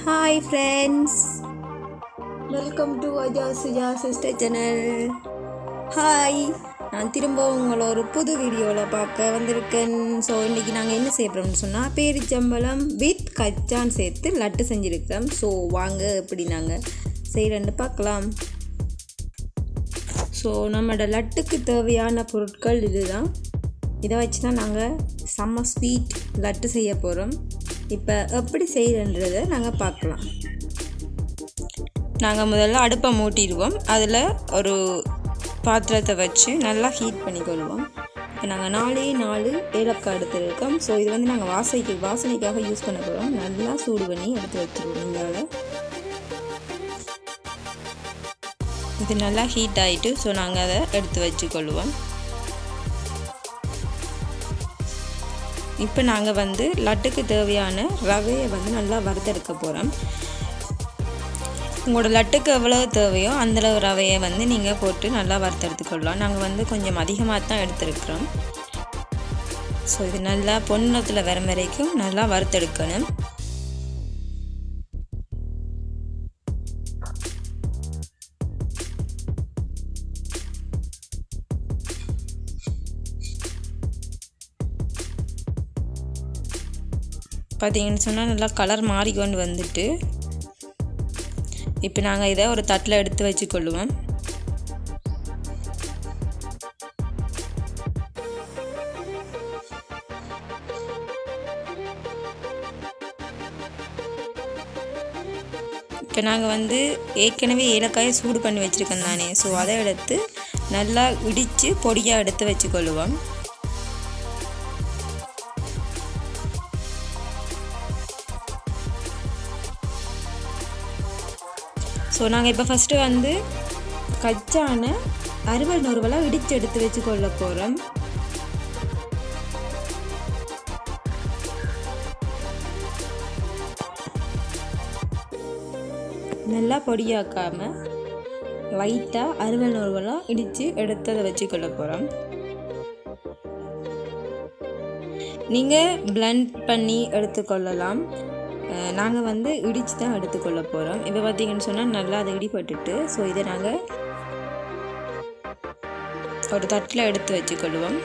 hi friends welcome to Aja Suja sister channel hi நான் திரும்ப உங்களை ஒரு புது வீடியோவில் பார்க்க வந்திருக்கேன் ஸோ இன்றைக்கி நாங்கள் என்ன செய்கிறோம்னு சொன்னால் பேரிச்சம்பழம் வித் கச்சான் சேர்த்து லட்டு செஞ்சுருக்கிறோம் ஸோ வாங்க எப்படி நாங்கள் செய்கிறேன்னு பார்க்கலாம் ஸோ நம்மளோட லட்டுக்கு தேவையான பொருட்கள் இதுதான் இதை வச்சு தான் நாங்கள் செம்ம ஸ்வீட் லட்டு செய்ய போகிறோம் இப்போ எப்படி செய்கிறன்றதை நாங்கள் பார்க்கலாம் நாங்கள் முதல்ல அடுப்பை மூட்டிடுவோம் அதில் ஒரு பாத்திரத்தை வச்சு நல்லா ஹீட் பண்ணிக்கொள்வோம் இப்போ நாங்கள் நாலே நாலு ஏலக்காய் எடுத்துருக்கோம் ஸோ இது வந்து நாங்கள் வாசனைக்கு வாசனைக்காக யூஸ் பண்ண போகிறோம் நல்லா சூடு பண்ணி எடுத்து வச்சுருவோம் இங்கால இது நல்லா ஹீட் ஆகிட்டு ஸோ நாங்கள் அதை எடுத்து வச்சுக்கொள்வோம் இப்போ நாங்கள் வந்து லட்டுக்கு தேவையான ரவையை வந்து நல்லா வறுத்தெடுக்க போகிறோம் உங்களோட லட்டுக்கு எவ்வளோ தேவையோ அந்தளவு ரவையை வந்து நீங்கள் போட்டு நல்லா வறுத்தெடுத்துக்கொள்ளலாம் நாங்கள் வந்து கொஞ்சம் அதிகமாக தான் எடுத்துருக்குறோம் ஸோ இது நல்லா பொன்னத்தில் வர வரைக்கும் நல்லா வறுத்தெடுக்கணும் பார்த்தீங்கன்னு சொன்னால் நல்லா கலர் மாறிக்கொண்டு வந்துட்டு இப்போ நாங்கள் இதை ஒரு தட்டில் எடுத்து வச்சுக்கொள்ளுவோம் இப்போ நாங்கள் வந்து ஏற்கனவே ஏலக்காயை சூடு பண்ணி வச்சுருக்கோம் தானே ஸோ அதை எடுத்து நல்லா இடித்து பொடியாக எடுத்து வச்சுக்கொள்ளுவோம் ஸோ நாங்கள் இப்போ ஃபஸ்ட்டு வந்து கச்சான அறுவல் நொறுவலாக இடித்து எடுத்து வச்சு கொள்ள போகிறோம் நல்லா பொடியாக்காமல் லைட்டாக அறுவல் நொறுவலாக இடித்து எடுத்ததை வச்சு கொள்ள போகிறோம் நீங்கள் பிளண்ட் பண்ணி எடுத்துக்கொள்ளலாம் நாங்கள் வந்து இடித்து தான் எடுத்துக்கொள்ள போகிறோம் இப்போ பார்த்தீங்கன்னு சொன்னால் நல்லா அதை இடிப்பட்டுட்டு ஸோ இதை நாங்கள் ஒரு தட்டில் எடுத்து வச்சுக்கொள்வோம்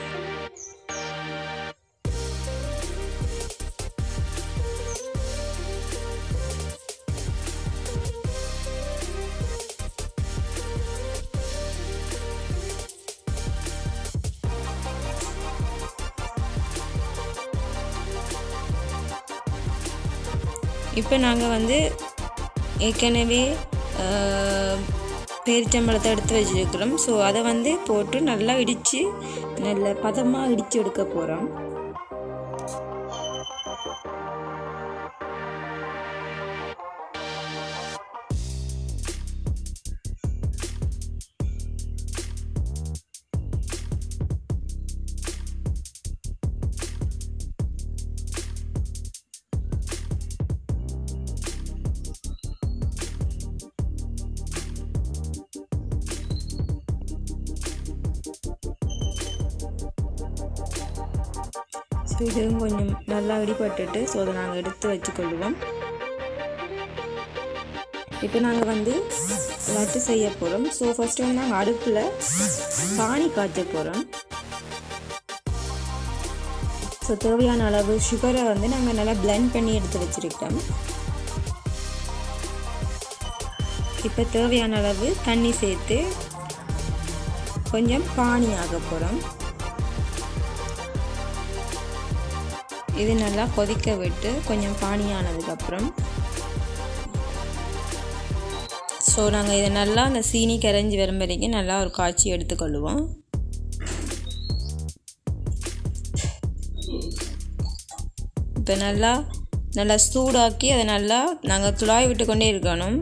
இப்போ நாங்கள் வந்து ஏற்கனவே பேரிச்சம்பழத்தை எடுத்து வச்சுருக்கிறோம் ஸோ அதை வந்து போட்டு நல்லா இடித்து நல்ல பதமாக இடித்து எடுக்க போகிறோம் ஸோ இதுவும் கொஞ்சம் நல்லா இடிப்பட்டுட்டு ஸோ அதை நாங்கள் எடுத்து வச்சுக்கொள்வோம் இப்போ நாங்கள் வந்து லட்டு செய்ய போகிறோம் ஸோ ஃபஸ்ட்டு வந்து நாங்கள் அடுப்பில் பானி காய்ச்ச போகிறோம் ஸோ தேவையான அளவு சுகரை வந்து நாங்கள் நல்லா பிளெண்ட் பண்ணி எடுத்து வச்சுருக்கோம் இப்போ தேவையான அளவு தண்ணி சேர்த்து கொஞ்சம் பானி ஆக போகிறோம் இது நல்லா கொதிக்க விட்டு கொஞ்சம் பானியானதுக்கப்புறம் ஸோ நாங்கள் இதை நல்லா அந்த சீனி கரைஞ்சி வரும் வரைக்கும் நல்லா ஒரு காய்ச்சி எடுத்துக்கொள்ளுவோம் இப்போ நல்லா நல்லா சூடாக்கி அதை நல்லா நாங்கள் துளாய் விட்டு கொண்டே இருக்கணும்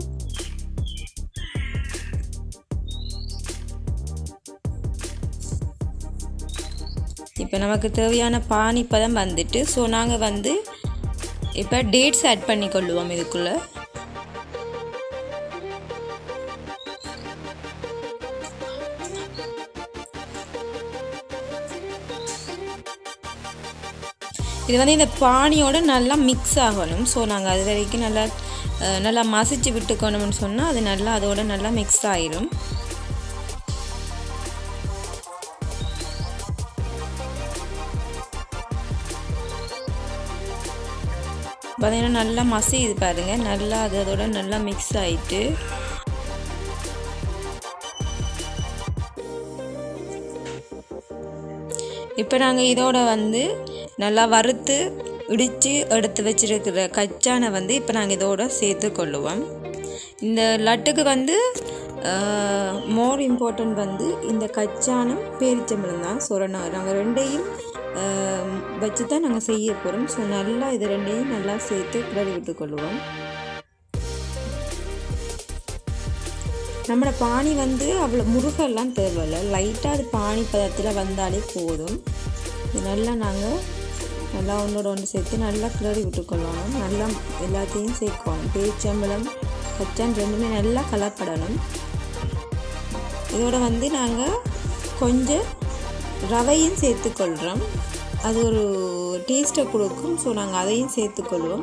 இப்போ நமக்கு தேவையான பானி பதம் வந்துட்டு ஸோ நாங்கள் வந்து இப்போ டேட்ஸ் ஆட் பண்ணி கொள்ளுவோம் இதுக்குள்ளே இது வந்து இந்த பானியோட நல்லா மிக்ஸ் ஆகணும் ஸோ நாங்கள் அது வரைக்கும் நல்லா அஹ், நல்லா மசிச்சு விட்டுக்கணும்னு சொன்னால் அது நல்லா அதோட நல்லா மிக்ஸ் ஆயிடும் பார்த்தீங்கன்னா நல்லா மசியுது பாருங்க நல்லா அது அதோட நல்லா மிக்ஸ் ஆயிட்டு இப்போ நாங்கள் இதோட வந்து நல்லா வறுத்து இடித்து எடுத்து வச்சிருக்கிற கச்சானை வந்து இப்போ நாங்கள் இதோட சேர்த்து கொள்ளுவோம் இந்த லட்டுக்கு வந்து மோர் இம்பார்ட்டன்ட் வந்து இந்த கச்சானம் பேரிச்சம்பழம் தான் ஸோ நாங்கள் ரெண்டையும் வச்சு தான் நாங்கள் செய்ய போகிறோம் ஸோ நல்லா இது ரெண்டையும் நல்லா சேர்த்து கிளறி விட்டுக்கொள்ளுவோம் நம்மளோட பானி வந்து அவ்வளோ முருகெல்லாம் தேவையில்லை லைட்டாக அது பானி பதத்தில் வந்தாலே போதும் இது நல்லா நாங்கள் நல்லா ஒன்றோட ஒன்று சேர்த்து நல்லா கிளறி விட்டுக்கொள்ளணும் நல்லா எல்லாத்தையும் சேர்க்கணும் பேச்சம்பழம் கச்சான் ரெண்டுமே நல்லா கலப்படணும் இதோட வந்து நாங்கள் கொஞ்சம் ரவையும் சேர்த்துக்கொள்கிறோம் அது ஒரு டேஸ்ட்டை கொடுக்கும் ஸோ நாங்கள் அதையும் சேர்த்துக்கொள்வோம்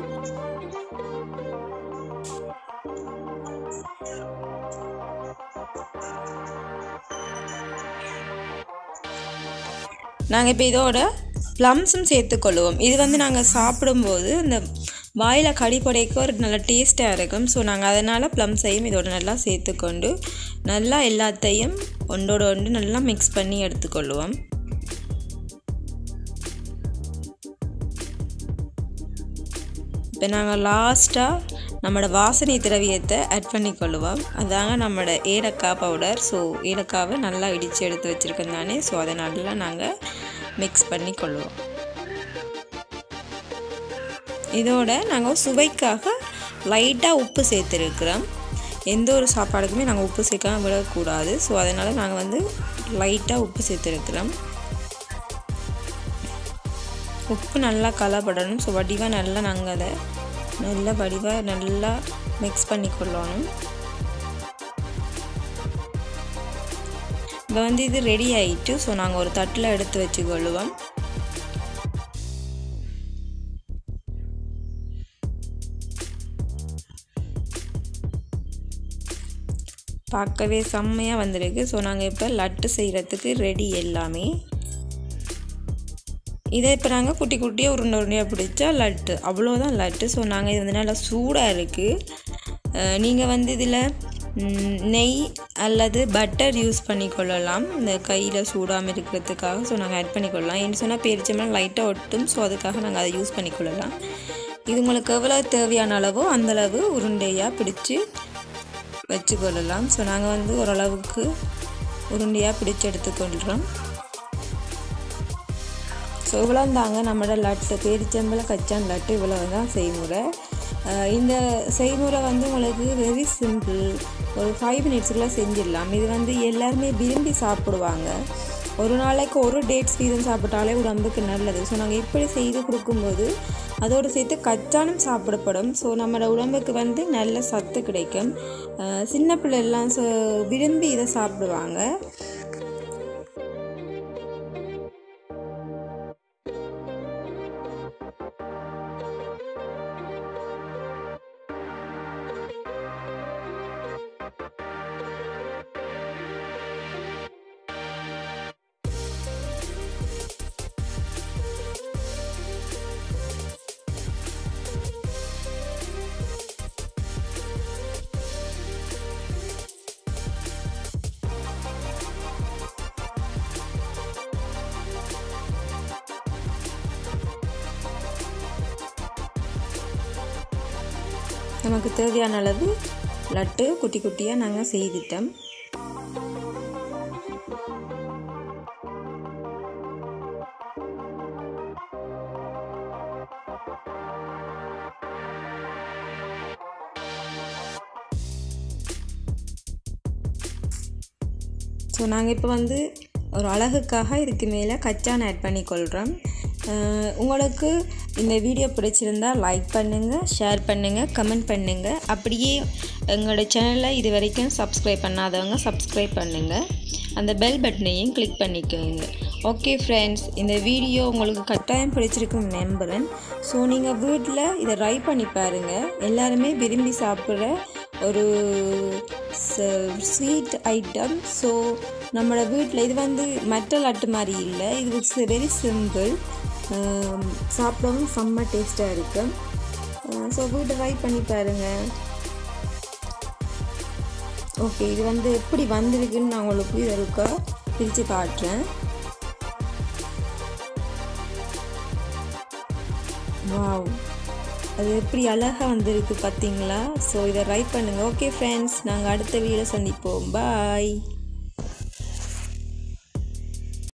நாங்கள் இப்போ இதோட ப்ளம்ஸும் சேர்த்துக்கொள்வோம் இது வந்து நாங்கள் சாப்பிடும்போது அந்த வாயில் கடிப்படைக்கு ஒரு நல்ல டேஸ்ட்டாக இருக்கும் ஸோ நாங்கள் அதனால் ப்ளம்ஸையும் இதோட நல்லா சேர்த்துக்கொண்டு நல்லா எல்லாத்தையும் ஒன்றோட ஒன்று நல்லா மிக்ஸ் பண்ணி எடுத்துக்கொள்வோம் இப்போ நாங்கள் லாஸ்ட்டாக நம்மளோட வாசனை திரவியத்தை ஆட் பண்ணிக்கொள்ளுவோம் அதாங்க நம்மளோட ஏலக்காய் பவுடர் ஸோ ஏலக்காவை நல்லா இடித்து எடுத்து வச்சுருக்கோம் தானே ஸோ அதை நல்லா நாங்கள் மிக்ஸ் பண்ணி கொள்வோம் இதோட நாங்கள் சுவைக்காக லைட்டாக உப்பு சேர்த்துருக்குறோம் எந்த ஒரு சாப்பாடுக்குமே நாங்கள் உப்பு சேர்க்காம விடக்கூடாது ஸோ அதனால் நாங்கள் வந்து லைட்டாக உப்பு சேர்த்துருக்குறோம் உப்பு நல்லா கலப்படணும் ஸோ வடிவாக நல்லா நாங்கள் அதை நல்லா வடிவாக நல்லா மிக்ஸ் பண்ணி கொள்ளணும் இப்போ வந்து இது ரெடி ஆகிட்டு ஸோ நாங்கள் ஒரு தட்டில் எடுத்து வச்சுக்கொள்ளுவோம் பார்க்கவே செம்மையாக வந்திருக்கு ஸோ நாங்கள் இப்போ லட்டு செய்கிறதுக்கு ரெடி எல்லாமே இதை இப்போ நாங்கள் குட்டி குட்டியாக உருண்டை உருண்டையாக பிடிச்சா லட்டு அவ்வளோதான் லட்டு ஸோ நாங்கள் இது வந்து நல்லா சூடாக இருக்குது நீங்கள் வந்து இதில் நெய் அல்லது பட்டர் யூஸ் பண்ணிக்கொள்ளலாம் இந்த கையில் சூடாமல் இருக்கிறதுக்காக ஸோ நாங்கள் ஆட் பண்ணிக்கொள்ளலாம் ஏன்னு சொன்னால் பேரிச்சம்பழம் லைட்டாக ஒட்டும் ஸோ அதுக்காக நாங்கள் அதை யூஸ் பண்ணிக்கொள்ளலாம் இது உங்களுக்கு எவ்வளோ தேவையான அளவோ அந்தளவு உருண்டையாக பிடிச்சி வச்சுக்கொள்ளலாம் ஸோ நாங்கள் வந்து ஓரளவுக்கு உருண்டையாக பிடிச்சி எடுத்துக்கொள்கிறோம் ஸோ இவ்வளோ தாங்க நம்மளோட லட்டு பேரிச்சம்பள கச்சான் லட்டு இவ்வளோ தான் செய்முறை இந்த செய்முறை வந்து உங்களுக்கு வெரி சிம்பிள் ஒரு ஃபைவ் மினிட்ஸுக்குள்ளே செஞ்சிடலாம் இது வந்து எல்லாருமே விரும்பி சாப்பிடுவாங்க ஒரு நாளைக்கு ஒரு டேட்ஸ் வீதம் சாப்பிட்டாலே உடம்புக்கு நல்லது ஸோ நாங்கள் இப்படி செய்து கொடுக்கும்போது அதோடு சேர்த்து கச்சானும் சாப்பிடப்படும் ஸோ நம்மளோட உடம்புக்கு வந்து நல்ல சத்து கிடைக்கும் சின்ன பிள்ளைலாம் ஸோ விரும்பி இதை சாப்பிடுவாங்க நமக்கு தேவையான அளவு லட்டு குட்டி குட்டியாக நாங்கள் செய்துட்டோம் ஸோ நாங்கள் இப்போ வந்து ஒரு அழகுக்காக இதுக்கு மேலே கச்சான் ஆட் பண்ணிக்கொள்கிறோம் உங்களுக்கு இந்த வீடியோ பிடிச்சிருந்தா லைக் பண்ணுங்கள் ஷேர் பண்ணுங்கள் கமெண்ட் பண்ணுங்கள் அப்படியே எங்களோட சேனலை இது வரைக்கும் சப்ஸ்கிரைப் பண்ணாதவங்க சப்ஸ்கிரைப் பண்ணுங்கள் அந்த பெல் பட்டனையும் கிளிக் பண்ணிக்கோங்க ஓகே ஃப்ரெண்ட்ஸ் இந்த வீடியோ உங்களுக்கு கட்டாயம் பிடிச்சிருக்கும் நம்புகிறேன் ஸோ நீங்கள் வீட்டில் இதை ட்ரை பண்ணி பாருங்கள் எல்லாருமே விரும்பி சாப்பிட்ற ஒரு ஸ்வீட் ஐட்டம் ஸோ நம்மளோட வீட்டில் இது வந்து மற்ற லட்டு மாதிரி இல்லை இது வெரி சிம்பிள் சாப்பிடவும் செம்ம டேஸ்ட்டாக இருக்குது ஸோ வீட்டை ட்ரை பண்ணி பாருங்கள் ஓகே இது வந்து எப்படி வந்திருக்குன்னு நான் உங்களுக்கு இதை இருக்கா பிரித்து காட்டுறேன் வாவ் அது எப்படி அழகாக வந்திருக்கு பார்த்தீங்களா ஸோ இதை ட்ரை பண்ணுங்கள் ஓகே ஃப்ரெண்ட்ஸ் நாங்கள் அடுத்த வீடியோ சந்திப்போம் பாய்